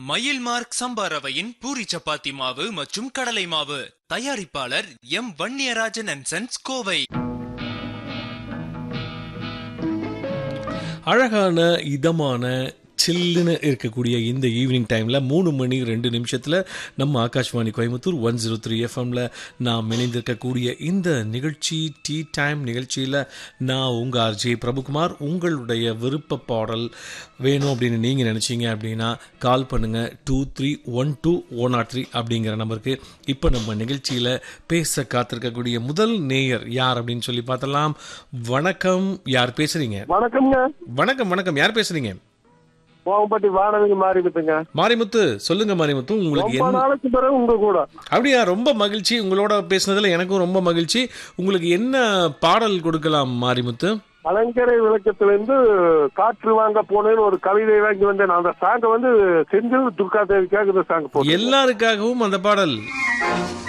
மயில் மார்க் சம்பா ரவையின் பூரி சப்பாத்தி மாவு மற்றும் கடலை மாவு தயாரிப்பாளர் M Vanniyarajan and sons Kovai அழகான இதமான சில்லுன்னு இருக்கக்கூடிய இந்த ஈவினிங் டைமில் மூணு மணி ரெண்டு நிமிஷத்தில் நம்ம Akashvani Coimbatore one zero three எஃப்எம்ல நாம் இணைந்திருக்கக்கூடிய இந்த நிகழ்ச்சி டீ டைம் நிகழ்ச்சியில் நான் உங்கள் ஆர்ஜே பிரபுகுமார் உங்களுடைய விருப்ப பாடல் வேணும் அப்படின்னு நீங்கள் நினச்சிங்க அப்படின்னா கால் பண்ணுங்கள் two three one two one nought three அப்படிங்கிற நம்பருக்கு இப்போ நம்ம நிகழ்ச்சியில் பேச காத்திருக்கக்கூடிய முதல் நேயர் யார் அப்படின்னு சொல்லி பார்த்தலாம் வணக்கம் யார் பேசுகிறீங்க வணக்கம்ங்க வணக்கம் வணக்கம் யார் பேசுறீங்க கோவம்பட்டி வானதிக்கு மாறிவிட்டுங்க மாரிமுத்து சொல்லுங்க மாரிமுத்து உங்களுக்கு ரொம்ப என்ன நாளைக்கு பிறகு உங்க கூட அப்படியா ரொம்ப மகிழ்ச்சி உங்களோட பேசுனதுல எனக்கும் ரொம்ப மகிழ்ச்சி உங்களுக்கு என்ன பாடல் கொடுக்கலாம் மாரிமுத்து அலங்கரை விளக்கத்திலிருந்து காற்று வாங்க போனேன்னு ஒரு கவிதை வாங்கி வந்தேன் அந்த சாங்கை வந்து செந்தில் துர்கா தேவிக்காக இந்த சாங் போட்டு எல்லாருக்காகவும் அந்த பாடல்